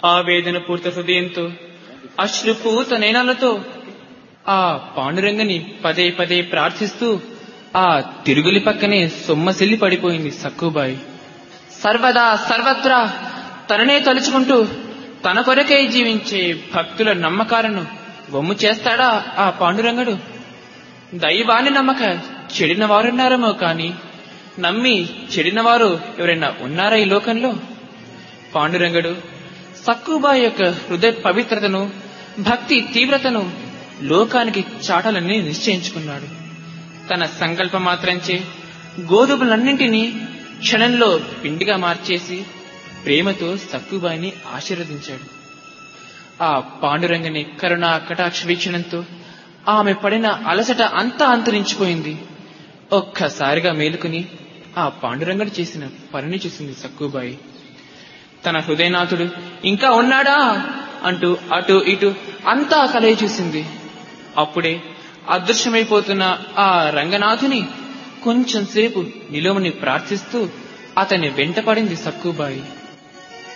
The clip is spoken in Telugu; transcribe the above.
ఆవేదన పూర్త హృదయంతో అశ్రుపూత నేనాలతో ఆ పాండురంగని పదే పదే ప్రార్థిస్తూ ఆ తిరుగులి పక్కనే సొమ్మసిల్లి పడిపోయింది సక్కుబాయి సర్వదా సర్వత్రా తననే తలుచుకుంటూ తన కొరకే జీవించే భక్తుల నమ్మకాలను వమ్ము చేస్తాడా ఆ పాండురంగడు దైవాన్ని నమ్మక చెడిన వారున్నారేమో కాని నమ్మి చెడిన వారు ఎవరైనా ఉన్నారా ఈ లోకంలో పాండురంగడు సక్కుబాయి యొక్క హృదయ పవిత్రతను భక్తి తీవ్రతను లోకానికి చాటాలని నిశ్చయించుకున్నాడు తన సంకల్ప మాత్రంచే గోధుమలన్నింటినీ క్షణంలో పిండిగా మార్చేసి ప్రేమతో సక్కుబాయిని ఆశీర్వదించాడు ఆ పాండురంగని కరుణా కటాక్ష వీక్షణంతో ఆమె పడిన అలసట అంతా అంతరించిపోయింది ఒక్కసారిగా మేలుకుని ఆ పాండురంగడు చేసిన పనిని చూసింది సక్కుబాయి తన హృదయనాథుడు ఇంకా ఉన్నాడా అంటూ అటు ఇటు అంతా కలయి చూసింది అప్పుడే అదృశ్యమైపోతున్న ఆ రంగనాథుని కొంచెం సేపు నిలువని ప్రార్థిస్తూ అతని వెంటపడింది సక్కుబాయి